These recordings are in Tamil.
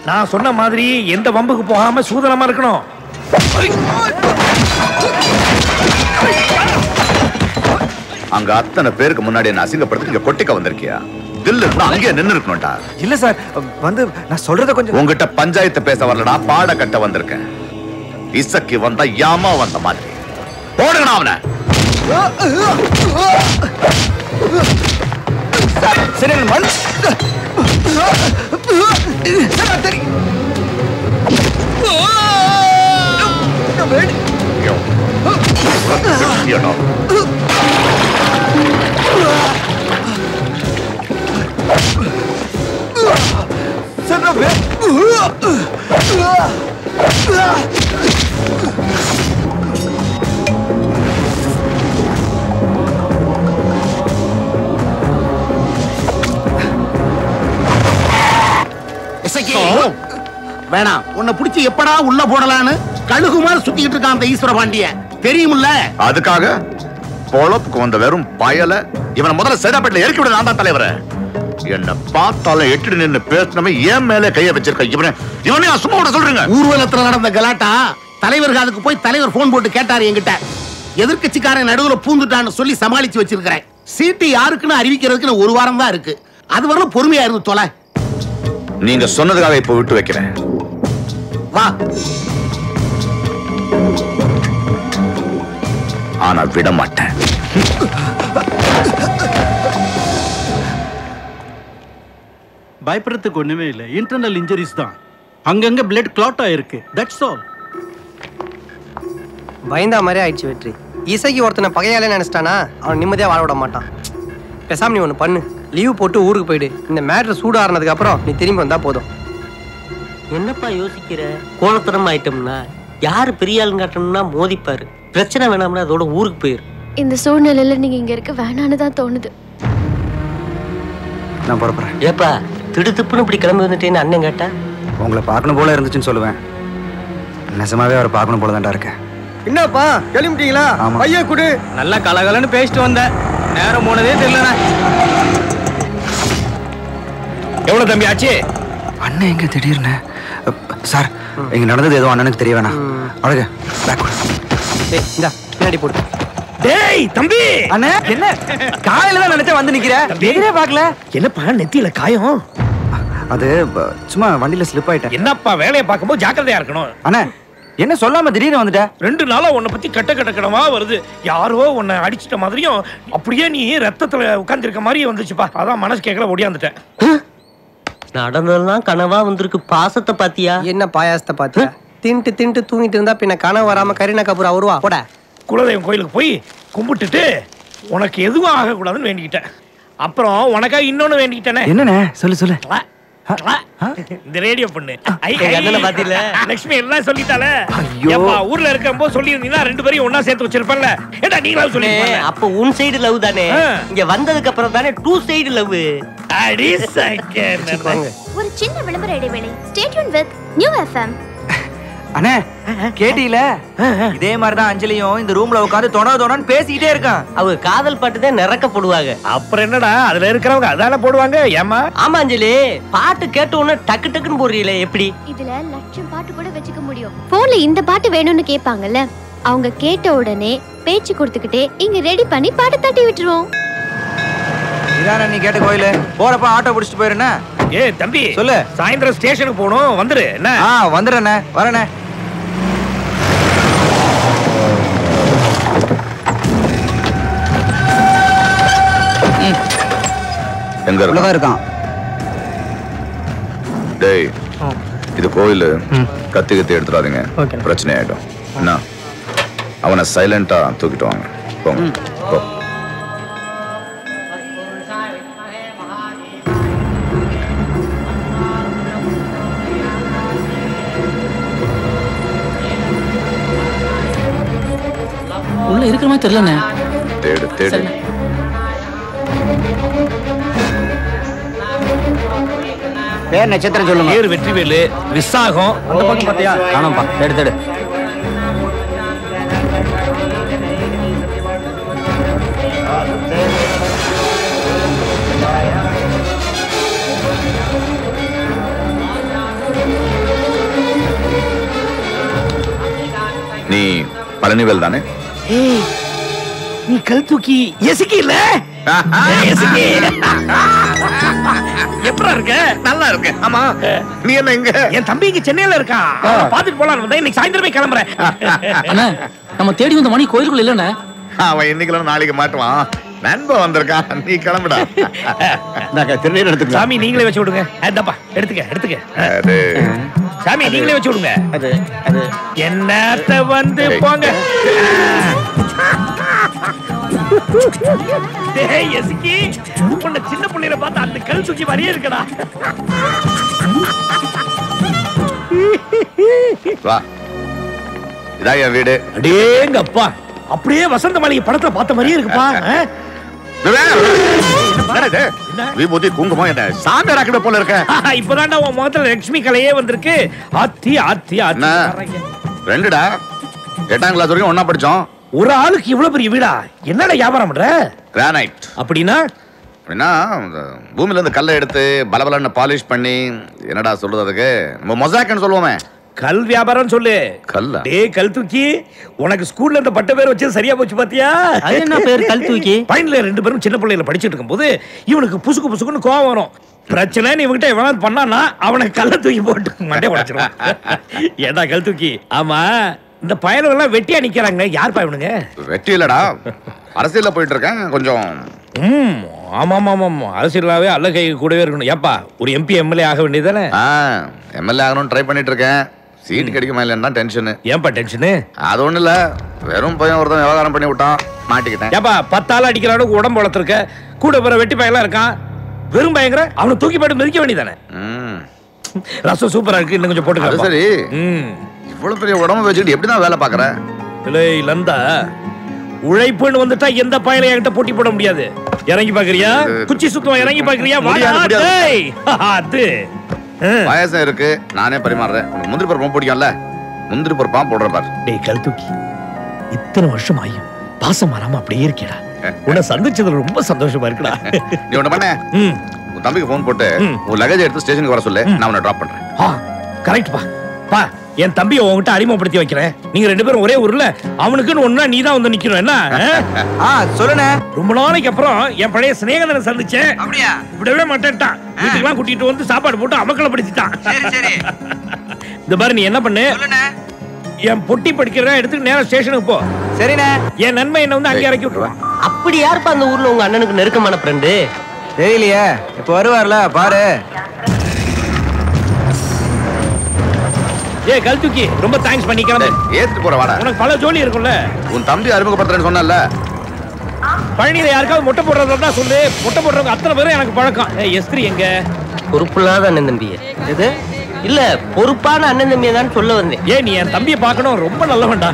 நான் சொன்ன மாதிரி எந்த வம்புக்கு போகாம சூதனமா இருக்கணும் அங்க அத்தனை பேருக்கு முன்னாடி என்ன அசிங்கப்படுத்தி இங்க கொட்டிக்க வந்திருக்கியா தில்லு இருந்தா அங்கேயே நின்னு இருக்கணும்டா இல்ல சார் வந்து நான் சொல்றத கொஞ்சம் உங்ககிட்ட பஞ்சாயத்து பேச வரலடா பாட கட்ட வந்திருக்கேன் இசக்கி வந்தா யாமா வந்த மாதிரி போடுங்கடா அவனை சரி எனக்கு மனு சார் தெரியும் ஐயோ. ஐயோடா. சார் நான் வே- இசக்கி வேணாம் உன்னை பிடிச்சி எப்படா உள்ள போடலான்னு கழுகு மாதிரி சுத்திக்கிட்டு இருக்கான் அந்த ஈஸ்வர பாண்டியன் தெரியுமில்ல அதுக்காக பொழப்புக்கு வந்த வெறும் பயல இவனை முதல்ல சேதாப்பேட்டில் இறக்கி விட நான் தான் தலைவர என்ன பார்த்தாலும் எட்டு நின்னு பேசணுமே ஏன் மேல கைய வச்சிருக்க இவனை இவனே சும்மா விட சொல்றீங்க ஊர்வலத்துல நடந்த கலாட்டா தலைவருக்கு அதுக்கு போய் தலைவர் போன் போட்டு கேட்டாரு என்கிட்ட எதிர்க்கட்சிக்காரன் நடுவுல பூந்துட்டான்னு சொல்லி சமாளிச்சு வச்சிருக்கிறேன் சீட்டு யாருக்குன்னு அறிவிக்கிறதுக்கு இன்னும் ஒரு வாரம் தான் இருக்கு அது வரலும் பொறுமையா இருந்து தொலை நீங்க சொன்னதுக்காக இப்ப விட்டு வைக்கிறேன் வா ஆனா விட மாட்டேன் பயப்படுறதுக்கு ஒண்ணுமே இல்லை இன்டர்னல் இன்ஜுரிஸ் தான் அங்கங்க பிளட் கிளாட் ஆயிருக்கு தட்ஸ் ஆல் பயந்தா மாதிரி ஆயிடுச்சு வெற்றி இசைக்கு ஒருத்தனை பகையாலே நினைச்சிட்டானா அவன் நிம்மதியாக வாழ விட மாட்டான் பேசாம நீ ஒன்று பண்ணு லீவ் போட்டு ஊருக்கு போயிடு இந்த மேட்ரு சூடாறினதுக்கு அப்புறம் நீ திரும்பி வந்தா போதும் என்னப்பா யோசிக்கிற கோலத்தனம் ஆயிட்டோம்னா யாரு பெரிய ஆளுங்க காட்டணும்னா மோதிப்பாரு பிரச்சனை வேணாம்னா அதோட ஊருக்கு போயிரு இந்த சூழ்நிலையில நீங்க இங்க இருக்க வேணான்னு தான் தோணுது நான் புறப்படுறேன் ஏப்பா திடுத்துப்புன்னு இப்படி கிளம்பி வந்துட்டேன்னு அண்ணன் கேட்டா உங்களை பார்க்கணும் போல இருந்துச்சுன்னு சொல்லுவேன் நிஜமாவே அவரை பார்க்கணும் போல தான்டா இருக்கேன் என்னப்பா கிளம்பிட்டீங்களா ஆமா. பையன் குடு நல்லா கலகலன்னு பேசிட்டு வந்தேன் நேரம் போனதே தெரியலண்ணா எவ்வளவு தம்பி ஆச்சு அண்ணன் எங்க திடீர்னு அப், சார் இங்க நடந்தது ஏதோ அண்ணனுக்கு தெரிய வேணாம் அழகு பேக் ஏய் இந்தா பின்னாடி போட்டு டேய் தம்பி அண்ணே என்ன காலையில தான் நினைச்சா வந்து நிக்கிற எதிரே பார்க்கல என்னப்பா நெத்தியில காயம் அது ப- சும்மா வண்டியில ஸ்லிப் ஆயிட்டேன் என்னப்பா வேலையை பார்க்கும்போது ஜாக்கிரதையா இருக்கணும் அண்ணே என்ன சொல்லாம திடீர்னு வந்துட்ட ரெண்டு நாளா உன்னை பத்தி கட்ட கட்ட கடமா வருது யாரோ உன்னை அடிச்சிட்ட மாதிரியும் அப்படியே நீ ரத்தத்துல உட்கார்ந்திருக்க மாதிரியே வந்துச்சுப்பா அதான் மனசு கேட்கல ஓடியாந்துட்டேன் நடந்ததெல்லாம் கனவா வந்திருக்கு பாசத்தை பாத்தியா என்ன பாயாசத்தை பார்த்தியா தின்ட்டு தின்ட்டு தூங்கிட்டு இருந்தா பின்ன கனவு வராம கரீனா கபூர் அவருவா போட குலதெய்வம் கோயிலுக்கு போய் கும்பிட்டுட்டு உனக்கு எதுவும் ஆகக்கூடாதுன்னு வேண்டிக்கிட்டேன் அப்புறம் உனக்காக இன்னொன்னு வேண்டிக்கிட்டேனே என்னண்ணே சொல்லு சொல்லு ட்லா, ட்லா. இந்த ரேடியோ பொண்ணு ஐ, எங்க அண்ணனை ஐ. பாத்தீல்ல? லக்ஷ்மி எல்லாம் சொல்லிட்டாளே ஐயோ. ஏப்பா ஊர்ல இருக்கும்போது சொல்லியிருந்தீங்கன்னா ரெண்டு பேரையும் ஒண்ணா சேர்த்து வச்சிருப்பேன்ல ஏடா நீங்களாவது சொல்லி அப்ப உன் சைடு லவ் தானே ஆ. இங்க வந்ததுக்கு அப்புறம் தானே டூ சைடு லவ் அடி சக்கர் ஒரு சின்ன விளம்பர இடைவேளை ஸ்டேட்யூன் வித் நியூ எஃப்எம் அண்ணே கேட்டீல இதே மாதிரிதான் அஞ்சலியும் இந்த ரூம்ல உட்காந்து தொண தொணன்னு பேசிக்கிட்டே இருக்கான் அவங்க காதல் பாட்டு தான் நிறக்க போடுவாங்க அப்புறம் என்னடா அதுல இருக்கிறவங்க அதான போடுவாங்க ஏமா ஆமா அஞ்சலி பாட்டு கேட்ட உடனே டக்கு டக்குன்னு போடுறீங்களே எப்படி இதுல லட்சம் பாட்டு கூட வச்சுக்க முடியும் போன்ல இந்த பாட்டு வேணும்னு கேட்பாங்கல்ல அவங்க கேட்ட உடனே பேச்சு கொடுத்துக்கிட்டே இங்க ரெடி பண்ணி பாட்டு தட்டி விட்டுருவோம் இதானே நீ கேட்ட கோயிலு போறப்ப ஆட்டோ பிடிச்சிட்டு போயிருண்ணே ஏ தம்பி சொல்லு. சாயந்தரம் ஸ்டேஷனுக்கு போகணும் வந்துரு என்ன ஆ வந்துடுறேண்ணே வரேண்ணே எங்க இருக்க இருக்கான் டேய் இது கோயில் கத்தி கத்தி எடுத்துடாதீங்க பிரச்சனை ஆயிடும் என்ன அவனை சைலண்டா தூக்கிட்டு வாங்க போங்க போ உள்ள இருக்கிற மாதிரி தெரியலண்ணே தேடு தேடு பேர் நட்சத்திரம் சொல்லுங்க பேர் வெற்றிவேலு விசாகம் அந்த பக்கம் பார்த்தியா காணோம்ப்பா எடுத்து எடு நீ பழனிவேல் தானே ஏய் நீ கல் தூக்கி எசுக்கி இல்ல எசுக்கி எப்படா இருக்க நல்லா இருக்கு ஆமா நீ என்ன இங்க என் தம்பி இங்க சென்னையில இருக்கான் அவனை பாத்துட்டு போலாம் வந்தேன் இன்னைக்கு சாயந்தரமே கிளம்புறேன் அண்ணா நம்ம தேடி வந்த மணி கோயிலுக்குள்ள இல்லண்ணே அவன் இன்னைக்கு நாளைக்கு மாட்டுவான் நண்பன் வந்திருக்கான் நீ கிளம்புடா திருநீர் எடுத்துக்கலாம் சாமி நீங்களே வச்சு விடுங்க இந்தப்பா எடுத்துக்க எடுத்துக்க அது சாமி நீங்களே வச்சு விடுங்க அது அது என்னத்த வந்து போங்க டேய் எசுக்கி உன்னை சின்ன பிள்ளையில பார்த்து அந்த கல் தூக்கி மாதிரியே இருக்கடா வா இதான் என் வீடு அடேங்கப்பா அப்படியே வசந்த மாளிகை படத்துல பார்த்த மாதிரியே இருக்குப்பா ஆ? என்னடா இது? விபூதி குங்குமம் என்ன சாமி ராக்கிட போல இருக்க ஆஹா, இப்பதான்டா உன் முகத்துல லட்சுமி கலையே வந்திருக்கு ஆத்தி ஆத்தி என்ன? ஆத்தி ரெண்டுடா எட்டாம் கிளாஸ் வரைக்கும் ஒண்ணா படிச்சோம் ஒரு ஆளுக்கு இவ்வளவு பெரிய வீடா என்னடா வியாபாரம் பண்ற கிரானைட் அப்படின்னா அப்படின்னா இந்த பூமியில இருந்து கல்லை எடுத்து பலபலன்னு பாலிஷ் பண்ணி என்னடா சொல்றது அதுக்கு நம்ம மொசாக்குன்னு சொல்லுவோமே கல் வியாபாரம் சொல்லு கல்லா டேய் கல் தூக்கி உனக்கு ஸ்கூல்ல இந்த பட்ட பேர் வச்சது சரியா போச்சு பாத்தியா அது என்ன பேர் கல் தூக்கி பையன்ல ரெண்டு பேரும் சின்ன பிள்ளையில படிச்சிட்டு இருக்கும்போது இவனுக்கு புசுக்கு புசுக்குன்னு கோவம் வரும் பிரச்சனைன்னு இவன்கிட்ட எவனாவது பண்ணானா அவனை கல்ல தூக்கி போட்டு மண்டே உடைச்சிருவான் ஏடா கல் தூக்கி ஆமா இந்த பயலுகெல்லாம் வெட்டியா நிக்கிறாங்க யார் பயனுங்க வெற்றி இல்லடா அரசியல்ல போயிட்டு இருக்கேன் கொஞ்சம் ம் ஆமா ஆமா ஆமா ஆமா அரசியலாவே அல்ல கை கூடவே இருக்கணும் ஏப்பா ஒரு எம்பி எம்எல்ஏ ஆக வேண்டியதானே எம்எல்ஏ ஆகணும்னு ட்ரை பண்ணிட்டு இருக்கேன் சீட் கிடைக்குமா இல்லைன்னா டென்ஷனு ஏன்பா டென்ஷனு அது ஒண்ணும் இல்ல வெறும் பையன் ஒருத்தன் விவகாரம் பண்ணி விட்டான் மாட்டிக்கிட்டேன் ஏப்பா பத்தாள் அடிக்கிற அளவுக்கு உடம்பு வளர்த்துருக்க கூட பிற வெட்டி பயலாம் இருக்கான் வெறும் பயங்கர அவனை தூக்கி போட்டு மிதிக்க வேண்டியதானே ம். ரசம் சூப்பரா இருக்கு இன்னும் கொஞ்சம் அது போட்டுக்கலாம் சரி ம் இவ்வளவு பெரிய உடம்பு வச்சுக்கிட்டு எப்படிதான் வேலை பாக்குற இல்லை லந்தா உழைப்புன்னு வந்துட்டா எந்த பயல என்கிட்ட போட்டி போட முடியாது இறங்கி பாக்குறியா குச்சி சுத்தம் இறங்கி பாக்குறியா வாடா, முடியாது, முடியாது. டேய். அது ஆ. பாயசம் இருக்கு நானே பரிமாறுறேன் உனக்கு முந்திரி பருப்பு பிடிக்கும்ல முந்திரி பருப்பா போடுற பாரு டேய் கல் தூக்கி இத்தனை வருஷம் ஆயும் பாசம் மாறாம அப்படியே இருக்கேடா உன்னை சந்திச்சதுல ரொம்ப சந்தோஷமா இருக்குடா நீ ஒண்ணு பண்ண ம் உன் தம்பிக்கு ஃபோன் போட்டு ம். உன் லகேஜ் எடுத்து ஸ்டேஷனுக்கு வர சொல்லு நான் உன்னை டிராப் பண்றேன் ஆ கரெக்ட் பா பா என் தம்பியை உன்கிட்ட அறிமுகப்படுத்தி வைக்கிறேன் நீங்க ரெண்டு பேரும் ஒரே ஊர்ல அவனுக்குன்னு ஒண்ணா நீ தான் வந்து நிக்கணும் என்ன ஆ? ஆ சொல்லுண்ணே ரொம்ப நாளைக்கு அப்புறம் என் பழைய சிநேகதனை சந்திச்சேன் அப்படியா விடவே மாட்டேன்ட்டான் வீட்டுக்கெல்லாம் கூட்டிட்டு வந்து சாப்பாடு போட்டு அமக்கலப்படுத்திட்டான் சரி சரி இந்த மாதிரி நீ என்ன பண்ணு சொல்லுண்ணே என் பொட்டி படிக்கிறத எடுத்து நேரா ஸ்டேஷனுக்கு போ சரிண்ணே என் நன்மை என்ன வந்து அங்கே இறக்கி விட்டுருவான் அப்படி யாருப்பா அந்த ஊர்ல உங்க அண்ணனுக்கு நெருக்கமான ஃப்ரெண்டு தெரியலையே இப்போ வருவார்ல பாரு ஏ கல் தூக்கி ரொம்ப தேங்க்ஸ் பண்ணி கிளம்பு ஏத்துட்டு போற வாடா உனக்கு பல ஜோலி இருக்கும்ல உன் தம்பி அறிமுகப்படுத்துறேன்னு சொன்னல பழனியில யாருக்காவது முட்டை போடுறதா தான் சொல்லு முட்டை போடுறவங்க அத்தனை பேரும் எனக்கு பழக்கம் ஏய் எஸ்திரி எங்க பொறுப்பில்லாத அண்ணன் தம்பிய எது இல்ல பொறுப்பான அண்ணன் தம்பியை தான் சொல்ல வந்தேன் ஏய் நீ என் தம்பியை பார்க்கணும் ரொம்ப நல்லவன்டா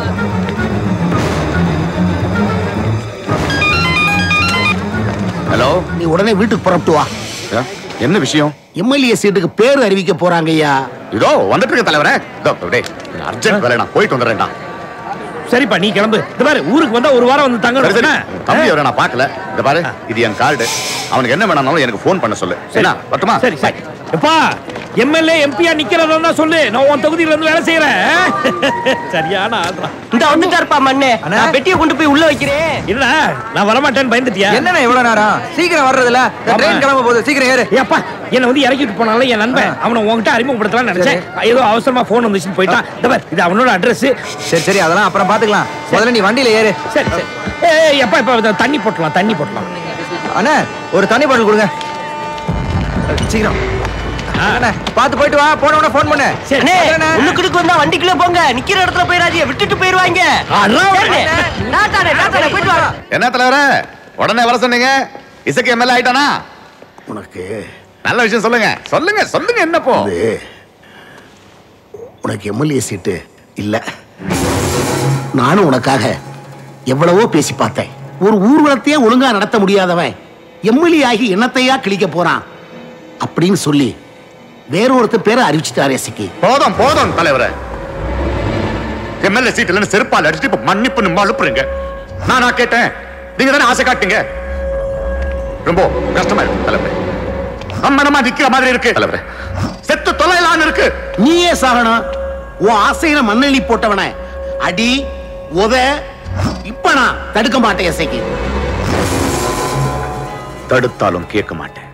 ஹலோ நீ உடனே வீட்டுக்கு புறப்பட்டு வா என்ன விஷயம் எம்எல்ஏ சீட்டுக்கு பேர் அறிவிக்க போறாங்க ஐயா இதோ வந்துட்டு இருக்க தலைவரே இதோ டேய் அர்ஜென்ட் வேலை நான் போயிட்டு வந்துடுறேன்டா சரிப்பா நீ கிளம்பு இந்த மாதிரி ஊருக்கு வந்தா ஒரு வாரம் வந்து சரி, சரி. தங்கணும் உன் தம்பி அவரை நான் பார்க்கல இந்த பாரு இது என் கார்டு அவனுக்கு என்ன வேணாலும் எனக்கு ஃபோன் பண்ண சொல்லு என்ன பட்டுமா சரி சரி எப்பா எம்எல்ஏ எம்பியா நிக்கிறதா தான் சொல்லு நான் உன் தொகுதியில இருந்து வேலை செய்யறேன் சரியான ஆள்றா இந்த வந்துட்டாருப்பா மண்ணே நான் பெட்டியை கொண்டு போய் உள்ள வைக்கிறேன் இல்ல நான் வரமாட்டேன்னு பயந்துட்டியா என்னண்ணே இவ்வளவு நேரம் சீக்கிரம் வர்றதுல ட்ரெயின் கிளம்ப போகுது சீக்கிரம் ஏறு ஏப்பா என்ன வந்து இறக்கிட்டு போனால என் நண்பன் அவனை உன்கிட்ட அறிமுகப்படுத்தலாம்னு நினைச்சேன் ஏதோ அவசரமா போன் வந்துச்சுன்னு போயிட்டான் இந்த பாரு, இது அவனோட அட்ரஸ் சரி சரி அதெல்லாம் அப்புறம் பாத்துக்கலாம் முதல்ல நீ வண்டியில ஏறு சரி சரி ஏய் எப்பா இப்ப இத தண்ணி போட்டலாம் தண்ணி போட்டலாம் அண்ணா ஒரு தண்ணி பாட்டில் கொடுங்க சீக்கிரம் அண்ணே பார்த்து போயிட்டு வா போன உடனே ஃபோன் பண்ணு சரி அண்ணே அண்ணே. உள்ளுக்குடுக்கு வந்தா வண்டிக்குள்ள போங்க நிக்கிற இடத்துல போயிடாதீங்க விட்டுட்டு போயிருவாங்க அதான் சரிண்ணே. டாட்டாண்ணே, டாட்டாண்ணே, போயிட்டு வாங்க என்ன தலைவரே உடனே வர சொன்னீங்க இசைக்கு எம்எல்ஏ ஆயிட்டானா உனக்கு நல்ல விஷயம் சொல்லுங்க சொல்லுங்க சொல்லுங்க என்னப்போ இது உனக்கு எம்எல்ஏ சீட்டு இல்ல நானும் உனக்காக எவ்வளவோ பேசி பார்த்தேன் ஒரு ஊர்வலத்தையே ஒழுங்கா நடத்த முடியாதவன் எம்எல்ஏ ஆகி என்னத்தையா கிழிக்க போறான் அப்படின்னு சொல்லி வேற ஒருத்தர் பேரை அறிவிச்சிட்டாரே சிக்கி போதும் போதும் தலைவரே எம்எல்ஏ சீட் இல்லைன்னு செருப்பால் அடிச்சுட்டு இப்ப மன்னிப்பு நம்ம அழுப்புறீங்க நான் நான் கேட்டேன் நீங்க தானே ஆசை காட்டுங்க ரொம்ப கஷ்டமா இருக்கு தலைவரே அம்மனமா நிக்கிற மாதிரி இருக்கு தலைவரே செத்து தொலைலான்னு இருக்கு நீயே சாகணும் உன் ஆசையில மண்ணெளி போட்டவன அடி உத இப்ப நான் தடுக்க மாட்டேன் இசைக்கு தடுத்தாலும் கேட்க மாட்டேன்